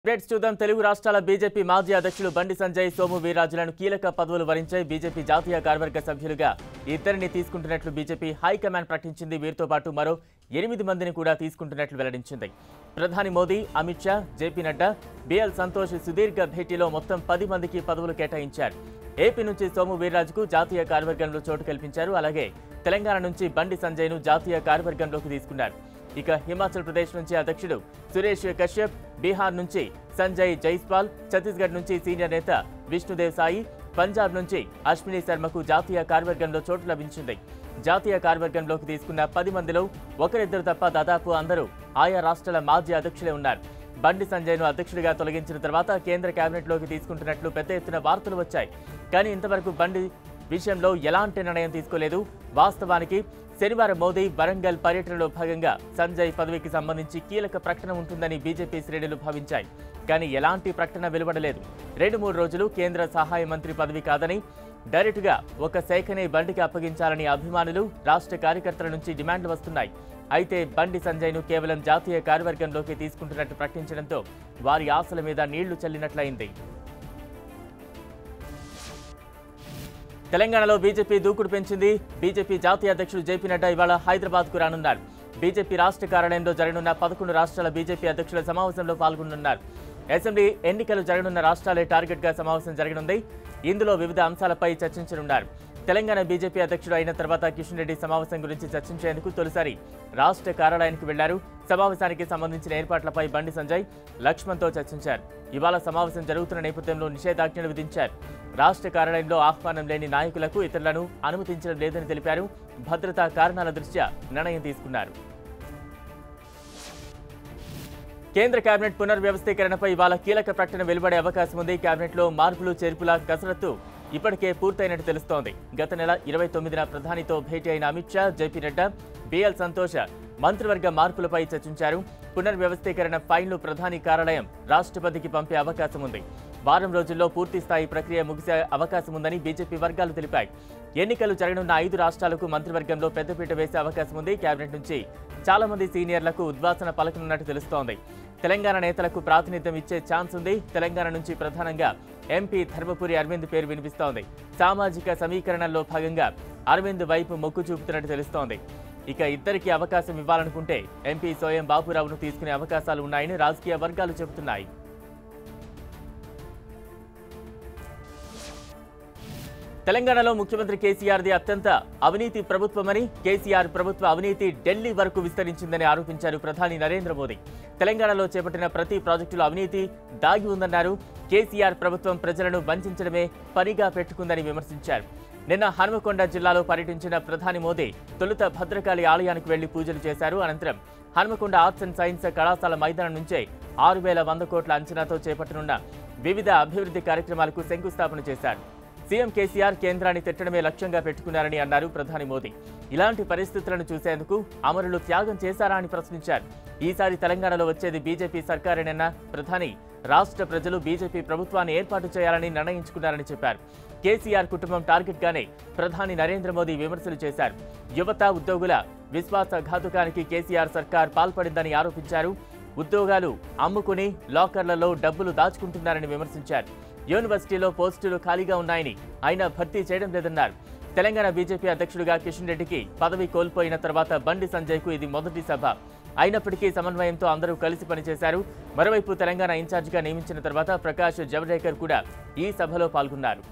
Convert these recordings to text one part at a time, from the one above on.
updates చూద్దాం తెలుగు రాష్ట్రాల BJP మాజీ అధ్యక్షులు బండి సంజయ్ సోము వీర్రాజులను కీలక పదవులు వరించాయి బీజేపీ జాతీయ కార్యవర్గ సభ్యులుగా ఇద్దరిని తీసుకుంటున్నట్లు బీజేపీ హైకమాండ్ ప్రకటించింది వీరితో పాటు మరో ఎనిమిది మందిని కూడా తీసుకుంటున్నట్లు వెల్లడించింది ప్రధాని మోదీ అమిత్ షా జేపీ నడ్డా బిఎల్ సంతోష్ సుదీర్ఘ భేటీలో మొత్తం పది మందికి పదవులు కేటాయించారు ఏపీ నుంచి సోము వీర్రాజుకు జాతీయ కార్యవర్గంలో చోటు కల్పించారు అలాగే తెలంగాణ నుంచి బండి సంజయ్ను జాతీయ కార్యవర్గంలోకి తీసుకున్నారు ఇక హిమాచల్ ప్రదేశ్ నుంచి అధ్యక్షుడు సురేష్ కశ్యప్ బీహార్ నుంచి సంజయ్ జైస్వాల్ ఛత్తీస్గఢ్ నుంచి సీనియర్ నేత విష్ణుదేవ్ సాయి పంజాబ్ నుంచి అశ్విని శర్మకు జాతీయ కార్యవర్గంలో చోటు లభించింది జాతీయ కార్యవర్గంలోకి తీసుకున్న పది మందిలో ఒకరిద్దరు తప్ప దాదాపు అందరూ ఆయా రాష్ట్రాల మాజీ అధ్యక్షులే ఉన్నారు బండి సంజయ్ను అధ్యక్షుడిగా తొలగించిన తర్వాత కేంద్ర కేబినెట్లోకి తీసుకుంటున్నట్లు పెద్ద ఎత్తున వార్తలు వచ్చాయి కానీ ఇంతవరకు బండి విషయంలో ఎలాంటి నిర్ణయం తీసుకోలేదు వాస్తవానికి శనివారం మోదీ వరంగల్ పర్యటనలో భాగంగా సంజయ్ పదవికి సంబంధించి కీలక ప్రకటన ఉంటుందని బీజేపీ శ్రేణులు భావించాయి కానీ ఎలాంటి ప్రకటన వెలువడలేదు రెండు మూడు రోజులు కేంద్ర సహాయ మంత్రి పదవి కాదని డైరెక్టుగా ఒక శాఖనే బండికి అప్పగించాలని అభిమానులు రాష్ట్ర కార్యకర్తల నుంచి డిమాండ్లు వస్తున్నాయి అయితే బండి సంజయ్ను కేవలం జాతీయ కార్యవర్గంలోకి తీసుకుంటున్నట్టు ప్రకటించడంతో వారి ఆశల మీద నీళ్లు చల్లినట్లయింది తెలంగాణలో బీజేపీ దూకుడు పెంచింది బీజేపీ జాతీయ అధ్యక్షుడు జేపీ నడ్డా ఇవాళ హైదరాబాద్కు రానున్నారు బీజేపీ రాష్ట్ర కార్యాలయంలో జరగనున్న పదకొండు రాష్ట్రాల బీజేపీ అధ్యక్షుల సమావేశంలో పాల్గొనున్నారు అసెంబ్లీ ఎన్నికలు జరగనున్న రాష్ట్రాలే టార్గెట్గా సమావేశం జరగనుంది ఇందులో వివిధ అంశాలపై చర్చించనున్నారు తెలంగాణ బీజేపీ అధ్యక్షుడు అయిన తర్వాత కిషన్ రెడ్డి సమావేశం గురించి చర్చించేందుకు తొలిసారి రాష్ట్ర కార్యాలయానికి వెళ్లారు సమావేశానికి సంబంధించిన ఏర్పాట్లపై బండి సంజయ్ లక్ష్మణ్తో చర్చించారు ఇవాళ సమావేశం జరుగుతున్న నేపథ్యంలో నిషేధాజ్ఞలు విధించారు రాష్ట్ర కార్యాలయంలో ఆహ్వానం లేని నాయకులకు ఇతరులను అనుమతించడం లేదని తెలిపారు భద్రతా కారణాల దృష్ట్యా నిర్ణయం తీసుకున్నారు కేంద్ర కేబినెట్ పునర్వ్యవస్థీకరణపై ఇవాళ కీలక ప్రకటన వెలువడే అవకాశం ఉంది కేబినెట్లో మార్పులు చేర్పుల కసరత్తు ఇప్పటికే పూర్తయినట్టు తెలుస్తోంది గత నెల ఇరవై తొమ్మిదిన ప్రధానితో భేటీ అయిన అమిత్ షా జేపీ నడ్డా బిఎల్ సంతోష మంత్రివర్గ మార్పులపై చర్చించారు పునర్వ్యవస్థీకరణ ఫైల్ను ప్రధాని కార్యాలయం రాష్ట్రపతికి పంపే అవకాశం ఉంది వారం రోజుల్లో పూర్తి స్థాయి ప్రక్రియ ముగిసే అవకాశం ఉందని బీజేపీ వర్గాలు తెలిపాయి ఎన్నికలు జరగనున్న ఐదు రాష్ట్రాలకు మంత్రివర్గంలో పెద్దపీట వేసే అవకాశం ఉంది కేబినెట్ నుంచి చాలా మంది సీనియర్లకు ఉద్వాసన పలకనున్నట్టు తెలుస్తోంది తెలంగాణ నేతలకు ప్రాతినిధ్యం ఇచ్చే ఛాన్స్ ఉంది తెలంగాణ నుంచి ప్రధానంగా ఎంపీ ధర్మపురి అరవింద్ పేరు వినిపిస్తోంది సామాజిక సమీకరణల్లో భాగంగా అరవింద్ వైపు మొక్కు చూపుతున్నట్టు తెలుస్తోంది ఇక ఇద్దరికి అవకాశం ఇవ్వాలనుకుంటే ఎంపీ సోయం బాబురావును తీసుకునే అవకాశాలు ఉన్నాయని రాజకీయ వర్గాలు చెబుతున్నాయి తెలంగాణలో ముఖ్యమంత్రి కేసీఆర్ది అత్యంత అవినీతి ప్రభుత్వమని కేసీఆర్ ప్రభుత్వ అవినీతి ఢిల్లీ వరకు విస్తరించిందని ఆరోపించారు ప్రధాని నరేంద్ర మోదీ తెలంగాణలో చేపట్టిన ప్రతి ప్రాజెక్టులో అవినీతి దాగి ఉందన్నారు కేసీఆర్ ప్రభుత్వం ప్రజలను వంచడమే పనిగా పెట్టుకుందని విమర్శించారు నిన్న హనుమకొండ జిల్లాలో పర్యటించిన ప్రధాని మోదీ తొలుత భద్రకాళి ఆలయానికి వెళ్లి పూజలు చేశారు అనంతరం హనుమకొండ ఆర్ట్స్ అండ్ సైన్స్ కళాశాల మైదానం నుంచే ఆరు వేల వంద కోట్ల అంచనాతో చేపట్టనున్న వివిధ అభివృద్ధి కార్యక్రమాలకు శంకుస్థాపన చేశారు సీఎం కేసీఆర్ కేంద్రాన్ని తిట్టడమే లక్ష్యంగా పెట్టుకున్నారని అన్నారు ప్రధాని మోదీ ఇలాంటి పరిస్థితులను చూసేందుకు అమరులు త్యాగం చేశారా అని ప్రశ్నించారు ఈసారి తెలంగాణలో వచ్చేది బీజేపీ సర్కారేనన్న ప్రధాని రాష్ట్ర ప్రజలు బీజేపీ ప్రభుత్వాన్ని ఏర్పాటు చేయాలని నిర్ణయించుకున్నారని చెప్పారు కేసీఆర్ కుటుంబం టార్గెట్ గానే ప్రధాని నరేంద్ర మోదీ విమర్శలు చేశారు యువత ఉద్యోగుల విశ్వాసఘాతుకానికి కేసీఆర్ సర్కార్ పాల్పడిందని ఆరోపించారు ఉద్యోగాలు అమ్ముకుని లాకర్లలో డబ్బులు దాచుకుంటున్నారని విమర్శించారు యూనివర్సిటీలో పోస్టులు ఖాళీగా ఉన్నాయని అయినా భర్తీ చేయడం లేదన్నారు తెలంగాణ బీజేపీ అధ్యక్షుడిగా కిషన్ రెడ్డికి పదవి కోల్పోయిన తర్వాత బండి సంజయ్కు ఇది మొదటి సభ అయినప్పటికీ సమన్వయంతో అందరూ కలిసి పనిచేశారు మరోవైపు తెలంగాణ ఇన్ఛార్జిగా నియమించిన తర్వాత ప్రకాష్ జవడేకర్ కూడా ఈ సభలో పాల్గొన్నారు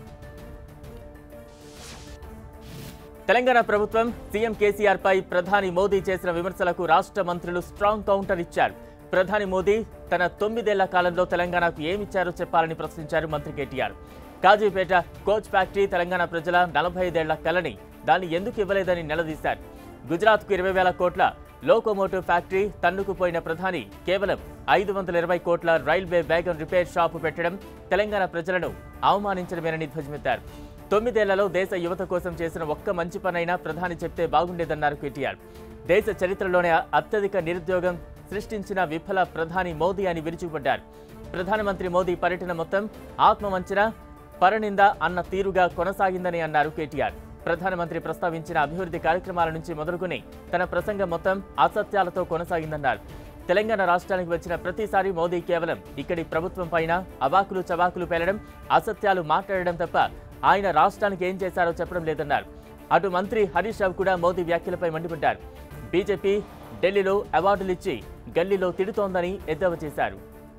తెలంగాణ ప్రభుత్వం సీఎం కేసీఆర్ పై ప్రధాని మోదీ చేసిన విమర్శలకు రాష్ట్ర మంత్రులు స్ట్రాంగ్ కౌంటర్ ఇచ్చారు ప్రధాని మోదీ తన తొమ్మిదేళ్ల కాలంలో తెలంగాణకు ఏమిచ్చారో చెప్పాలని ప్రశ్నించారు మంత్రి KTR Kazipet coach factory Telangana ప్రజల నలభై ఐదేళ్ల కలని దాన్ని ఎందుకు ఇవ్వలేదని నిలదీశారు గుజరాత్కు ఇరవై వేల కోట్ల లోకోమోటివ్ ఫ్యాక్టరీ తన్నుకుపోయిన ప్రధాని కేవలం ఐదు వందల ఇరవై కోట్ల రైల్వే వ్యాగన్ రిపేర్ షాపు పెట్టడం తెలంగాణ ప్రజలను అవమానించడమేనని ధ్వజమెత్తారు తొమ్మిదేళ్లలో దేశ యువత కోసం చేసిన ఒక్క మంచి పనైనా ప్రధాని చెప్తే బాగుండేదన్నారు కేటీఆర్ దేశ చరిత్రలోనే అత్యధిక నిరుద్యోగం సృష్టించిన విఫల ప్రధాని మోదీ అని విరుచుకుపడ్డారు ప్రధానమంత్రి మోదీ పర్యటన మొత్తం ఆత్మవంచన పరనింద అన్న తీరుగా కొనసాగిందని అన్నారు కేటీఆర్ ప్రధానమంత్రి ప్రస్తావించిన అభివృద్ధి కార్యక్రమాల నుంచి మొదలుకొని తన ప్రసంగం మొత్తం అసత్యాలతో కొనసాగిందన్నారు తెలంగాణ రాష్ట్రానికి వచ్చిన ప్రతిసారి మోదీ కేవలం ఇక్కడి ప్రభుత్వం పైన అవాకులు చవాకులు పేలడం అసత్యాలు మాట్లాడడం తప్ప ఆయన రాష్ట్రానికి ఏం చేశారో చెప్పడం లేదన్నారు అటు మంత్రి హరీష్ రావు కూడా మోదీ వ్యాఖ్యలపై మండిపడ్డారు బీజేపీ ఢిల్లీలో అవార్డులిచ్చి గల్లీలో తిడుతోందని ఎద్దేవా చేశారు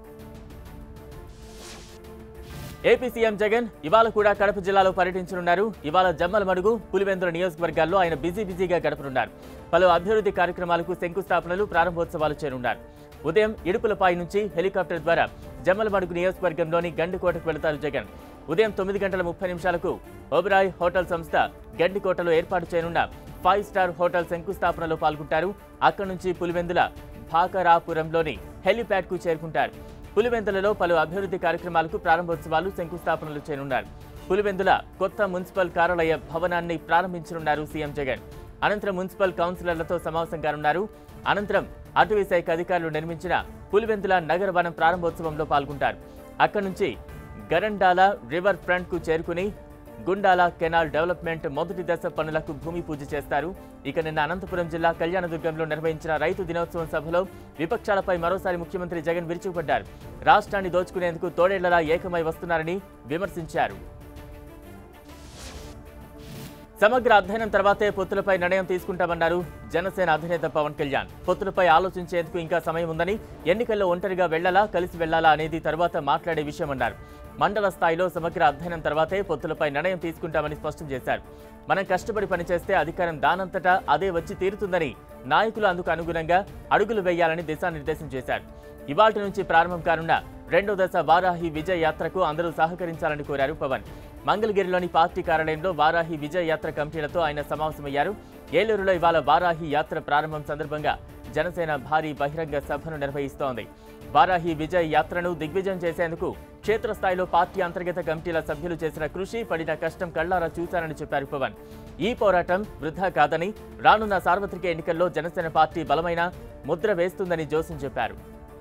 ఏపీ సీఎం జగన్ ఇవాళ కూడా కడప జిల్లాలో పర్యటించనున్నారు ఇవాళ జమ్మలమడుగు పులివెందుల నియోజకవర్గాల్లో ఆయన బిజీ బిజీగా గడపనున్నారు పలు అభివృద్ధి కార్యక్రమాలకు శంకుస్థాపనలు ప్రారంభోత్సవాలు చేరున్నారు ఉదయం ఇడుపులపాయి నుంచి హెలికాప్టర్ ద్వారా జమ్మలమడుగు నియోజకవర్గంలోని గండికోటకు వెళతారు జగన్ ఉదయం తొమ్మిది గంటల ముప్పై నిమిషాలకు ఓబరాయ్ హోటల్ సంస్థ గండికోటలో ఏర్పాటు చేయనున్న ఫైవ్ స్టార్ హోటల్ శంకుస్థాపనలో పాల్గొంటారు అక్కడి నుంచి పులివెందుల భాకరాపురంలోని హెలిప్యాడ్కు చేరుకుంటారు పులివెందులలో పలు అభివృద్ధి కార్యక్రమాలకు ప్రారంభోత్సవాలు శంకుస్థాపనలు చేయనున్నారు పులివెందుల కొత్త మున్సిపల్ కార్యాలయ భవనాన్ని ప్రారంభించనున్నారు సీఎం జగన్ అనంతరం మున్సిపల్ కౌన్సిలర్లతో సమావేశం కానున్నారు అనంతరం అటవీ శాఖ అధికారులు నిర్మించిన పులివెందుల నగర వనం ప్రారంభోత్సవంలో పాల్గొంటారు అక్కడి నుంచి గరండాల రివర్ ఫ్రంట్ కు చేరుకుని గుండాల కెనాల్ డెవలప్మెంట్ మొదటి దశ పనులకు భూమి పూజ చేస్తారు ఇక నిన్న అనంతపురం జిల్లా కళ్యాణదుర్గంలో నిర్వహించిన రైతు దినోత్సవం సభలో విపక్షాలపై మరోసారి ముఖ్యమంత్రి జగన్ విరుచుకుపడ్డారు రాష్ట్రాన్ని దోచుకునేందుకు తోడేళ్లలా ఏకమై వస్తున్నారని విమర్శించారు సమగ్ర అధ్యయనం తర్వాతే పొత్తులపై నిర్ణయం తీసుకుంటామన్నారు జనసేన అధినేత పవన్ కళ్యాణ్ పొత్తులపై ఆలోచించేందుకు ఇంకా సమయం ఉందని ఎన్నికల్లో ఒంటరిగా వెళ్లాలా కలిసి వెళ్లాలా అనేది తర్వాత మాట్లాడే విషయమన్నారు మండల స్థాయిలో సమగ్ర అధ్యయనం తర్వాతే పొత్తులపై నిర్ణయం తీసుకుంటామని స్పష్టం చేశారు మనం కష్టపడి పనిచేస్తే అధికారం దానంతటా అదే వచ్చి తీరుతుందని నాయకులు అందుకు అనుగుణంగా అడుగులు వేయాలని దిశానిర్దేశం చేశారు ఇవాటి నుంచి ప్రారంభం కానున్న రెండో దశ వారాహి విజయ్ యాత్రకు అందరూ సహకరించాలని కోరారు పవన్ మంగళగిరిలోని పార్టీ కార్యాలయంలో వారాహి విజయ్ యాత్ర కమిటీలతో ఆయన సమావేశమయ్యారు ఏలూరులో ఇవాళ వారాహి యాత్ర ప్రారంభం సందర్భంగా జనసేన భారీ బహిరంగ సభను నిర్వహిస్తోంది వారాహి విజయ్ యాత్రను దిగ్విజయం చేసేందుకు క్షేత్రస్థాయిలో పార్టీ అంతర్గత కమిటీల సభ్యులు చేసిన కృషి పడిన కష్టం కళ్లారా చూశారని చెప్పారు పవన్ ఈ పోరాటం వృధా కాదని రానున్న సార్వత్రిక ఎన్నికల్లో జనసేన పార్టీ బలమైన ముద్ర వేస్తుందని జోసిం చెప్పారు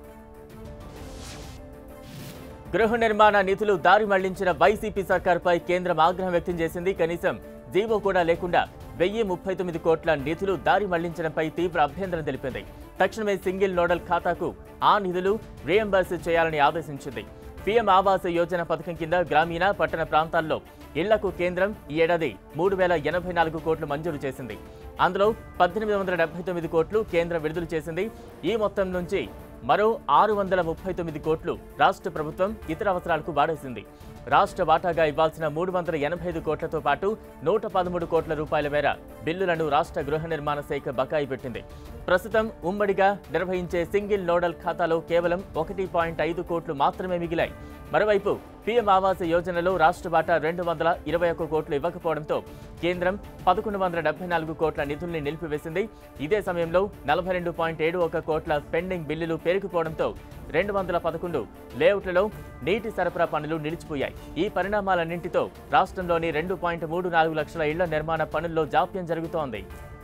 గృహ నిర్మాణ నిధులు దారి మళ్లించిన వైసీపీ సర్కార్పై కేంద్రం ఆగ్రహం వ్యక్తం చేసింది కనీసం జీవో కూడా లేకుండా వెయ్యి ముప్పై తొమ్మిది కోట్ల నిధులు దారి మళ్లించడంపై తీవ్ర అభ్యంతరం తెలిపింది తక్షణమే సింగిల్ నోడల్ ఖాతాకు ఆ నిధులు రియంబర్స్ చేయాలని ఆదేశించింది పీఎం ఆవాస్ యోజన పథకం కింద గ్రామీణ పట్టణ ప్రాంతాల్లో ఇళ్లకు కేంద్రం ఈ ఏడాది మూడు వేల ఎనభై నాలుగు కోట్లు మంజూరు చేసింది అందులో పద్దెనిమిది వందల డెబ్బై తొమ్మిది కోట్లు కేంద్రం విడుదల చేసింది ఈ మొత్తం నుంచి మరో ఆరు వందల ముప్పై తొమ్మిది కోట్లు రాష్ట్ర ప్రభుత్వం ఇతర అవసరాలకు వాడేసింది రాష్ట్ర వాటాగా ఇవ్వాల్సిన మూడు వందల ఎనభై ఐదు కోట్లతో పాటు నూట పదమూడు కోట్ల రూపాయల మేర బిల్లులను రాష్ట్ర గృహ నిర్మాణ శాఖ బకాయి పెట్టింది ప్రస్తుతం ఉమ్మడిగా నిర్వహించే సింగిల్ నోడల్ ఖాతాలో కేవలం ఒకటి పాయింట్ ఐదు కోట్లు మాత్రమే మిగిలాయి మరోవైపు పీఎం ఆవాస్ యోజనలో రాష్ట్ర వాటా రెండు వందల ఇరవై ఒక్క కోట్లు ఇవ్వకపోవడంతో కేంద్రం పదకొండు వందల డెబ్బై నాలుగు కోట్ల నిధుల్ని నిలిపివేసింది ఇదే సమయంలో నలభై రెండు పాయింట్ ఏడు ఒక కోట్ల పెండింగ్ బిల్లులు పేరుకుపోవడంతో రెండు వందల పదకొండు లేఅవుట్లలో నీటి సరఫరా పనులు నిలిచిపోయాయి ఈ పరిణామాలన్నింటితో రాష్ట్రంలోని రెండు పాయింట్ మూడు నాలుగు లక్షల ఇళ్ల నిర్మాణ పనుల్లో జాప్యం జరుగుతోంది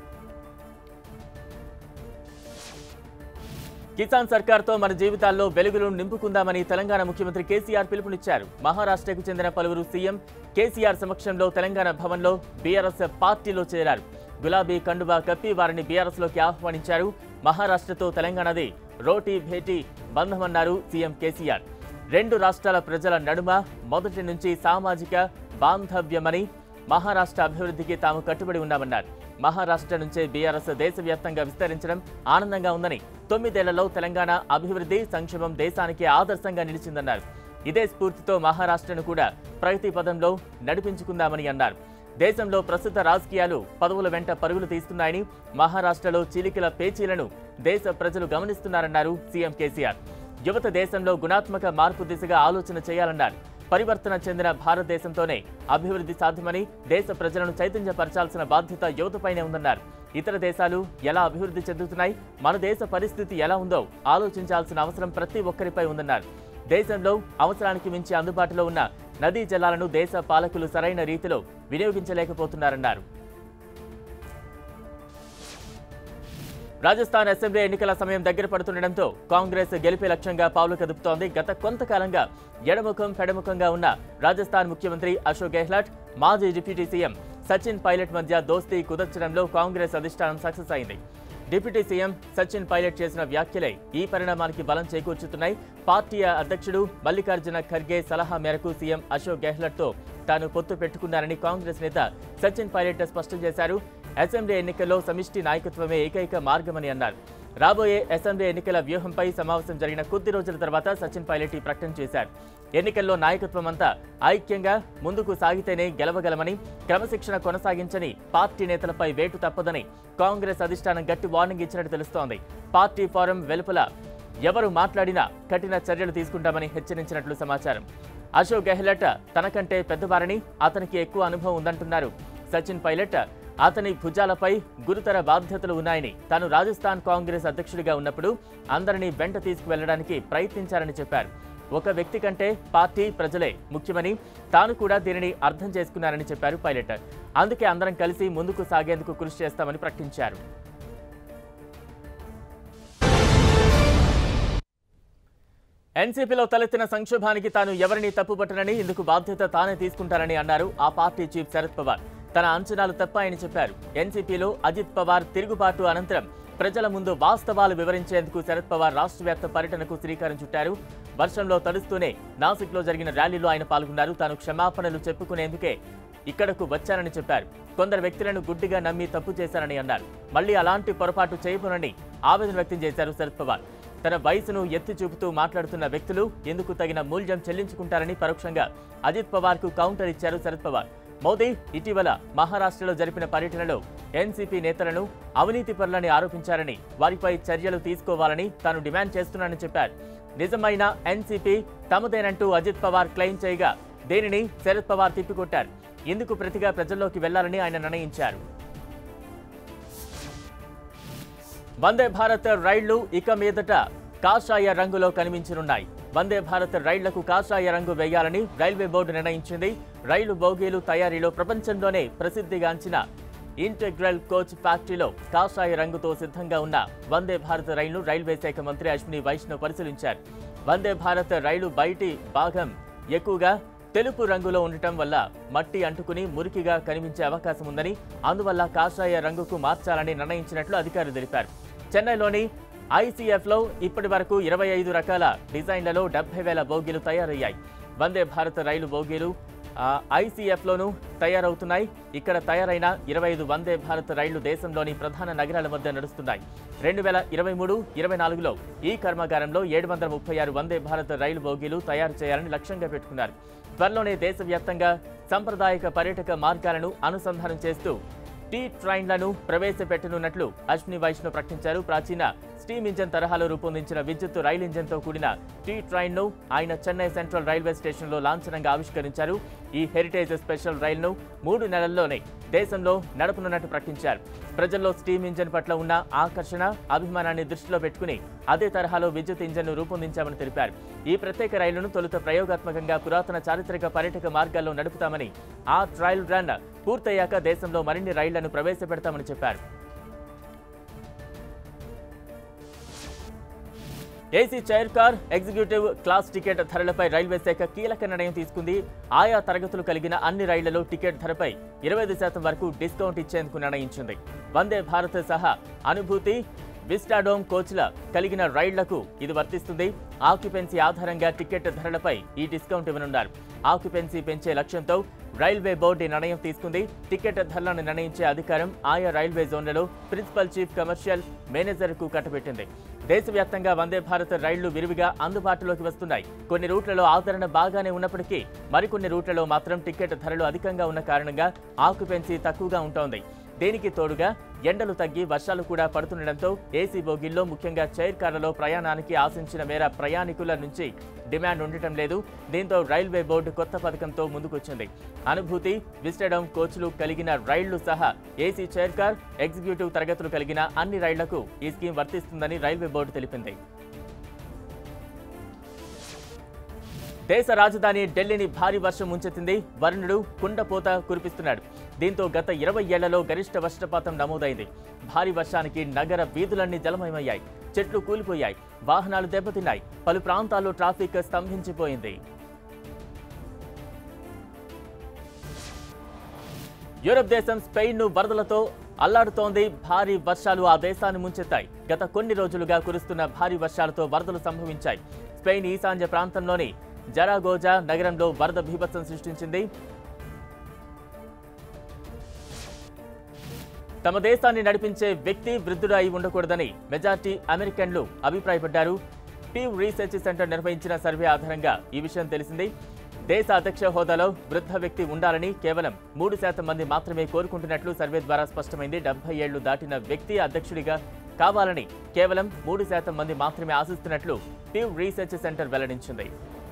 కిసాన్ సర్కార్తో మన జీవితాల్లో వెలుగులు నింపుకుందామని తెలంగాణ ముఖ్యమంత్రి కేసీఆర్ పిలుపునిచ్చారు మహారాష్ట్రకు చెందిన పలువురు సీఎం కేసీఆర్ సమక్షంలో తెలంగాణ భవన్లో బీఆర్ఎస్ పార్టీలో చేరారు గులాబీ కండువా కప్పి వారిని బీఆర్ఎస్ లోకి ఆహ్వానించారు మహారాష్ట్రతో తెలంగాణది రోటీ భేటీ బంధమన్నారు సీఎం కేసీఆర్ రెండు రాష్ట్రాల ప్రజల నడుమ మొదటి నుంచి సామాజిక బాంధవ్యమని మహారాష్ట్ర అభివృద్ధికి తాము కట్టుబడి ఉన్నామన్నారు మహారాష్ట్ర నుంచే బీఆర్ఎస్ దేశవ్యాప్తంగా విస్తరించడం ఆనందంగా ఉందని తొమ్మిదేళ్లలో తెలంగాణ అభివృద్ధి సంక్షేమం దేశానికి ఆదర్శంగా నిలిచిందన్నారు ఇదే స్ఫూర్తితో మహారాష్ట్రను కూడా ప్రగతి పదంలో నడిపించుకుందామని అన్నారు దేశంలో ప్రస్తుత రాజకీయాలు పదవుల వెంట పరుగులు తీస్తున్నాయని మహారాష్ట్రలో చీలికల పేచీలను దేశ ప్రజలు గమనిస్తున్నారన్నారు సీఎం కేసీఆర్ యువత దేశంలో గుణాత్మక మార్పు దిశగా ఆలోచన చేయాలన్నారు పరివర్తన చెందిన భారతదేశంతోనే అభివృద్ధి సాధ్యమని దేశ ప్రజలను చైతన్యపరచాల్సిన బాధ్యత యువతపైనే ఉందన్నారు ఇతర దేశాలు ఎలా అభివృద్ధి చెందుతున్నాయి మన దేశ పరిస్థితి ఎలా ఉందో ఆలోచించాల్సిన అవసరం ప్రతి ఒక్కరిపై ఉందన్నారు దేశంలో అవసరానికి మించి అందుబాటులో ఉన్న నదీ జలాలను దేశ పాలకులు సరైన రీతిలో వినియోగించలేకపోతున్నారన్నారు రాజస్థాన్ అసెంబ్లీ ఎన్నికల సమయం దగ్గర పడుతుండటంతో కాంగ్రెస్ గెలిపే లక్ష్యంగా పావులు కదుపుతోంది గత కొంతకాలంగా ఎడముఖం పెడముఖంగా ఉన్న రాజస్థాన్ ముఖ్యమంత్రి అశోక్ గెహ్లాట్ మాజీ డిప్యూటీ సీఎం సచిన్ పైలట్ మధ్య దోస్తీ కుదర్చడంలో కాంగ్రెస్ అధిష్టానం సక్సెస్ అయింది డిప్యూటీ సీఎం సచిన్ పైలట్ చేసిన వ్యాఖ్యలే ఈ పరిణామానికి బలం చేకూర్చుతున్నాయి పార్టీ అధ్యక్షుడు మల్లికార్జున ఖర్గే సలహా మేరకు సీఎం అశోక్ గెహ్లట్తో తాను పొత్తు పెట్టుకున్నారని కాంగ్రెస్ నేత సచిన్ పైలట్ స్పష్టం చేశారు అసెంబ్లీ ఎన్నికల్లో సమిష్టి నాయకత్వమే ఏకైక మార్గమని అన్నారు రాబోయే అసెంబ్లీ ఎన్నికల వ్యూహంపై సమావేశం జరిగిన కొద్ది రోజుల తర్వాత సచిన్ పైలట్ ఈ ప్రకటన చేశారు ఎన్నికల్లో నాయకత్వం అంతా ఐక్యంగా ముందుకు సాగితేనే గెలవగలమని క్రమశిక్షణ కొనసాగించని పార్టీ నేతలపై వేటు తప్పదని కాంగ్రెస్ అధిష్టానం గట్టి వార్నింగ్ ఇచ్చినట్టు తెలుస్తోంది పార్టీ ఫారం వెలుపల ఎవరు మాట్లాడినా కఠిన చర్యలు తీసుకుంటామని హెచ్చరించినట్లు సమాచారం అశోక్ గెహ్లట్ తనకంటే పెద్దవారని అతనికి ఎక్కువ అనుభవం ఉందంటున్నారు సచిన్ పైలట్ అతని భుజాలపై గురుతర బాధ్యతలు ఉన్నాయని తాను రాజస్థాన్ కాంగ్రెస్ అధ్యక్షుడిగా ఉన్నప్పుడు అందరినీ వెంట తీసుకువెళ్లడానికి ప్రయత్నించారని చెప్పారు ఒక వ్యక్తి కంటే పార్టీ ప్రజలే ముఖ్యమని తాను కూడా దీనిని అర్థం చేసుకున్నారని చెప్పారు పైలట్ అందుకే అందరం కలిసి ముందుకు సాగేందుకు కృషి చేస్తామని ప్రకటించారు ఎన్సీపీలో తలెత్తిన సంక్షోభానికి తాను ఎవరిని తప్పుపట్టనని ఇందుకు బాధ్యత తానే తీసుకుంటానని అన్నారు ఆ పార్టీ చీఫ్ శరద్ పవార్ తన అంచనాలు తప్పాయని చెప్పారు ఎన్సీపీలో అజిత్ పవార్ తిరుగుబాటు అనంతరం ప్రజల ముందు వాస్తవాలు వివరించేందుకు శరద్ పవార్ రాష్ట్ర వ్యాప్త పర్యటనకు శ్రీకారం చుట్టారు వర్షంలో తడుస్తూనే నాసిక్లో జరిగిన ర్యాలీలో ఆయన పాల్గొన్నారు తాను క్షమాపణలు చెప్పుకునేందుకే ఇక్కడకు వచ్చానని చెప్పారు కొందరు వ్యక్తులను గుడ్డిగా నమ్మి తప్పు చేశారని అన్నారు మళ్లీ అలాంటి పొరపాటు చేయబోనని ఆవేదన వ్యక్తం చేశారు శరద్ పవార్ తన వయసును ఎత్తి చూపుతూ మాట్లాడుతున్న వ్యక్తులు ఎందుకు తగిన మూల్యం చెల్లించుకుంటారని పరోక్షంగా అజిత్ పవార్ కు కౌంటర్ ఇచ్చారు శరద్ పవార్ మోదీ ఇటీవల మహారాష్ట్రలో జరిపిన పర్యటనలో ఎన్సీపీ నేతలను అవినీతి పరులని ఆరోపించారని వారిపై చర్యలు తీసుకోవాలని తాను డిమాండ్ చేస్తున్నానని చెప్పారు నిజమైన ఎన్సీపీ తమదేనంటూ అజిత్ పవార్ క్లెయిమ్ చేయగా దేనిని శరద్ పవార్ తిప్పికొట్టారు ఇందుకు ప్రతిగా ప్రజల్లోకి వెళ్లాలని ఆయన నిర్ణయించారు వందే భారత్ రైళ్లు ఇక మీదట కాషాయ రంగులో కనిపించనున్నాయి వందే భారత్ రైళ్లకు కాషాయ రంగు వేయాలని రైల్వే బోర్డు నిర్ణయించింది రైలు బోగీలు తయారీలో ప్రపంచంలోనే ప్రసిద్ధిగాంచిన ఇంటెగ్రల్ కోచ్ ఫ్యాక్టరీలో కాషాయ రంగుతో సిద్ధంగా ఉన్న వందే భారత్ రైలును రైల్వే శాఖ మంత్రి అశ్విని వైష్ణవ్ పరిశీలించారు వందే భారత్ రైలు బయటి భాగం ఎక్కువగా తెలుపు రంగులో ఉండటం వల్ల మట్టి అంటుకుని మురికిగా కనిపించే అవకాశం ఉందని అందువల్ల కాషాయ రంగుకు మార్చాలని నిర్ణయించినట్లు అధికారులు తెలిపారు చెన్నైలోని ఐసీఎఫ్లో ఇప్పటి వరకు ఇరవై ఐదు రకాల డిజైన్లలో డెబ్బై వేల బోగీలు తయారయ్యాయి వందే భారత్ రైలు బోగీలు ఐసీఎఫ్లోనూ తయారవుతున్నాయి ఇక్కడ తయారైన ఇరవై ఐదు వందే భారత్ రైళ్లు దేశంలోని ప్రధాన నగరాల మధ్య నడుస్తున్నాయి రెండు వేల ఇరవై మూడు ఇరవై నాలుగులో ఈ కర్మాగారంలో ఏడు వందల ముప్పై ఆరు వందే భారత్ రైలు బోగీలు తయారు చేయాలని లక్ష్యంగా పెట్టుకున్నారు త్వరలోనే దేశవ్యాప్తంగా సాంప్రదాయక పర్యాటక మార్గాలను అనుసంధానం చేస్తూ టీ ట్రైన్లను ప్రవేశపెట్టనున్నట్లు అశ్విని వైష్ణవ్ ప్రకటించారు ప్రాచీన స్టీమ్ ఇంజన్ తరహాలో రూపొందించిన విద్యుత్ రైలు ఇంజన్తో కూడిన టీ ట్రైన్ను ఆయన చెన్నై సెంట్రల్ రైల్వే స్టేషన్లో లాంఛనంగా ఆవిష్కరించారు ఈ హెరిటేజ్ స్పెషల్ రైలును మూడు నెలల్లోనే దేశంలో నడపనున్నట్టు ప్రకటించారు ప్రజల్లో స్టీమ్ ఇంజన్ పట్ల ఉన్న ఆకర్షణ అభిమానాన్ని దృష్టిలో పెట్టుకుని అదే తరహాలో విద్యుత్ ఇంజన్ను రూపొందించామని తెలిపారు ఈ ప్రత్యేక రైలును తొలుత ప్రయోగాత్మకంగా పురాతన చారిత్రక పర్యాటక మార్గాల్లో నడుపుతామని ఆ ట్రయల్ రన్ పూర్తయ్యాక దేశంలో మరిన్ని రైళ్లను ప్రవేశపెడతామని చెప్పారు AC chair car executive class ticket ధరలపై రైల్వే శాఖ కీలక నిర్ణయం తీసుకుంది ఆయా తరగతులు కలిగిన అన్ని రైళ్లలో టికెట్ ధరపై ఇరవై ఐదు శాతం వరకు డిస్కౌంట్ ఇచ్చేందుకు నిర్ణయించింది వందే భారత్ సహా అనుభూతి విస్టాడోమ్ కోచ్ల కలిగిన రైళ్లకు ఇది వర్తిస్తుంది ఆక్యుపెన్సీ ఆధారంగా టికెట్ ధరలపై ఈ డిస్కౌంట్ ఇవ్వనున్నారు ఆక్యుపెన్సీ పెంచే లక్ష్యంతో రైల్వే బోర్డు ఈ నిర్ణయం తీసుకుంది టికెట్ ధరలను నిర్ణయించే అధికారం ఆయా రైల్వే జోన్లలో ప్రిన్సిపల్ చీఫ్ కమర్షియల్ మేనేజర్కు కట్టబెట్టింది దేశవ్యాప్తంగా వందే భారత్ రైళ్లు విరివిగా అందుబాటులోకి వస్తున్నాయి కొన్ని రూట్లలో ఆదరణ బాగానే ఉన్నప్పటికీ మరికొన్ని రూట్లలో మాత్రం టికెట్ ధరలు అధికంగా ఉన్న కారణంగా ఆక్యుపెన్సీ తక్కువగా ఉంటోంది దీనికి తోడుగా ఎండలు తగ్గి వర్షాలు కూడా పడుతుండటంతో ఏసీ బోగిల్లో ముఖ్యంగా చైర్ కార్లలో ప్రయాణానికి ఆశించిన మేర ప్రయాణికుల నుంచి డిమాండ్ ఉండటం లేదు దీంతో రైల్వే బోర్డు కొత్త పథకంతో ముందుకొచ్చింది అనుభూతి విస్టడమ్ కోచ్లు కలిగిన రైళ్లు సహా ఏసీ చైర్ కార్ ఎగ్జిక్యూటివ్ తరగతులు కలిగిన అన్ని రైళ్లకు ఈ స్కీమ్ వర్తిస్తుందని రైల్వే బోర్డు తెలిపింది దేశ రాజధాని ఢిల్లీని భారీ వర్షం ముంచెత్తింది వరుణుడు కుండపోత కురిపిస్తున్నాడు దీంతో గత ఇరవై ఏళ్లలో గరిష్ట వర్షపాతం నమోదైంది భారీ వర్షానికి నగర వీధులన్నీ జలమయమయ్యాయి చెట్లు కూలిపోయాయి వాహనాలు దెబ్బతిన్నాయి పలు ప్రాంతాల్లో ట్రాఫిక్ స్తంభించిపోయింది యూరప్ దేశం స్పెయిన్ ను వరదలతో అల్లాడుతోంది భారీ వర్షాలు ఆ దేశాన్ని ముంచెత్తాయి గత కొన్ని రోజులుగా కురుస్తున్న భారీ వర్షాలతో వరదలు సంభవించాయి స్పెయిన్ ఈశాన్య ప్రాంతంలోని జరాగోజా నగరంలో వరద బీభత్సం సృష్టించింది తమ దేశాన్ని నడిపించే వ్యక్తి వృద్ధుడు అయి ఉండకూడదని మెజార్టీ అమెరికన్లు అభిప్రాయపడ్డారు పీవ్ రీసెర్చ్ సెంటర్ నిర్వహించిన సర్వే ఆధారంగా ఈ విషయం తెలిసింది దేశ అధ్యక్ష హోదాలో వృద్ధ వ్యక్తి ఉండాలని కేవలం మూడు శాతం మంది మాత్రమే కోరుకుంటున్నట్లు సర్వే ద్వారా స్పష్టమైంది డెబ్బై ఏళ్లు దాటిన వ్యక్తి అధ్యక్షుడిగా కావాలని కేవలం మూడు శాతం మంది మాత్రమే ఆశిస్తున్నట్లు పీవ్ రీసెర్చ్ సెంటర్ వెల్లడించింది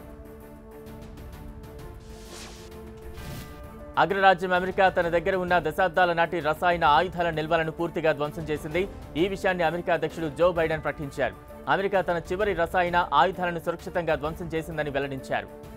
అగ్రరాజ్యం అమెరికా తన దగ్గర ఉన్న దశాబ్దాల నాటి రసాయన ఆయుధాల నిల్వలను పూర్తిగా ధ్వంసం చేసింది ఈ విషయాన్ని అమెరికా అధ్యక్షుడు జో బైడెన్ ప్రకటించారు అమెరికా తన చివరి రసాయన ఆయుధాలను సురక్షితంగా ధ్వంసం చేసిందని వెల్లడించారు